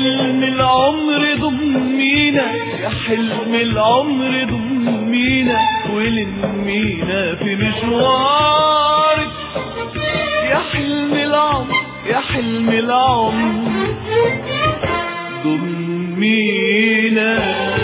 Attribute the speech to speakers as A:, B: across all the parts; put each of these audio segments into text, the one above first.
A: حلم العمر ضمينا يا حلم العمر ضمينا ولمينا في مشوارك يا حلم العمر يا حلم العمر ضمينا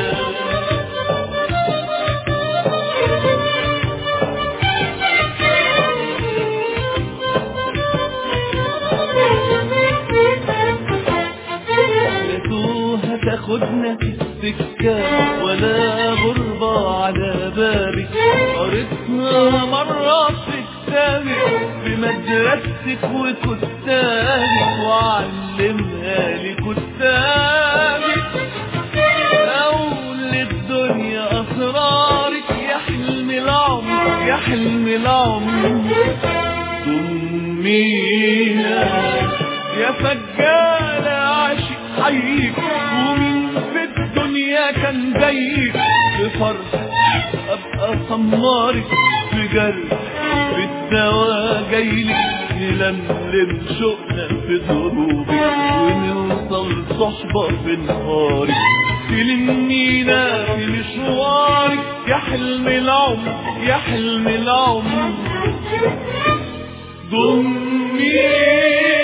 A: لقيتوها تاخدنا في السكة ولا غربة على بابك قريتنا مرة في كتابك بمدرستك وكتابك وعلمها لي كتابك أول الدنيا أسرارك يا حلم العمر يا حلم العمر ضمينا يا فجالة عاشق حيك ومين في الدنيا كان زيك بفرح ابقى صمارك بجرح في الدواء جايلك نلملم شوقنا في ضروبك ونوصل صحبة في نهارك تلمينا في مشوارك يا حلم العمر يا حلم العمر ضمينا